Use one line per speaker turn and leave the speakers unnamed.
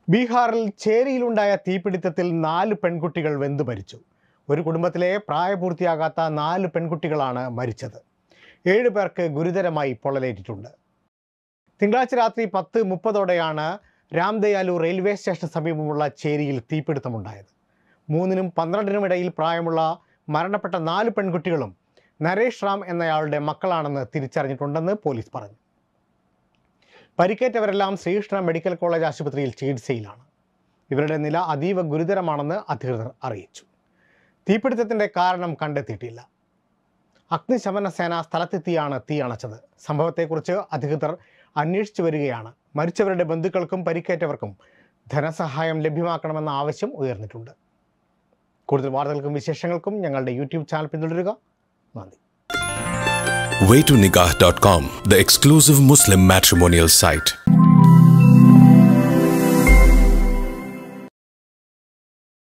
ബീഹാറിൽ ചേരിയിലുണ്ടായ തീപിടുത്തത്തിൽ നാല് പെൺകുട്ടികൾ വെന്തു മരിച്ചു ഒരു കുടുംബത്തിലെ പ്രായപൂർത്തിയാകാത്ത നാല് പെൺകുട്ടികളാണ് മരിച്ചത് ഏഴ് പേർക്ക് ഗുരുതരമായി പൊള്ളലേറ്റിട്ടുണ്ട് തിങ്കളാഴ്ച രാത്രി പത്ത് മുപ്പതോടെയാണ് രാംദയാലു റെയിൽവേ സ്റ്റേഷന് സമീപമുള്ള ചേരിയിൽ തീപിടുത്തമുണ്ടായത് മൂന്നിനും പന്ത്രണ്ടിനും ഇടയിൽ പ്രായമുള്ള മരണപ്പെട്ട നാല് പെൺകുട്ടികളും നരേഷ് റാം എന്നയാളുടെ മക്കളാണെന്ന് തിരിച്ചറിഞ്ഞിട്ടുണ്ടെന്ന് പോലീസ് പറഞ്ഞു പരിക്കേറ്റവരെല്ലാം ശ്രീകൃഷ്ണ മെഡിക്കൽ കോളേജ് ആശുപത്രിയിൽ ചികിത്സയിലാണ് ഇവരുടെ നില അതീവ ഗുരുതരമാണെന്ന് അധികൃതർ അറിയിച്ചു തീപിടുത്തത്തിന്റെ കാരണം കണ്ടെത്തിയിട്ടില്ല അഗ്നിശമന സേന സ്ഥലത്തെത്തിയാണ് തീ അണച്ചത് സംഭവത്തെക്കുറിച്ച് അധികൃതർ അന്വേഷിച്ചു വരികയാണ് മരിച്ചവരുടെ ബന്ധുക്കൾക്കും പരിക്കേറ്റവർക്കും ധനസഹായം ലഭ്യമാക്കണമെന്ന ആവശ്യം ഉയർന്നിട്ടുണ്ട് കൂടുതൽ വാർത്തകൾക്കും വിശേഷങ്ങൾക്കും ഞങ്ങളുടെ യൂട്യൂബ് ചാനൽ പിന്തുടരുക നന്ദി
waytonikah.com, the exclusive Muslim matrimonial site.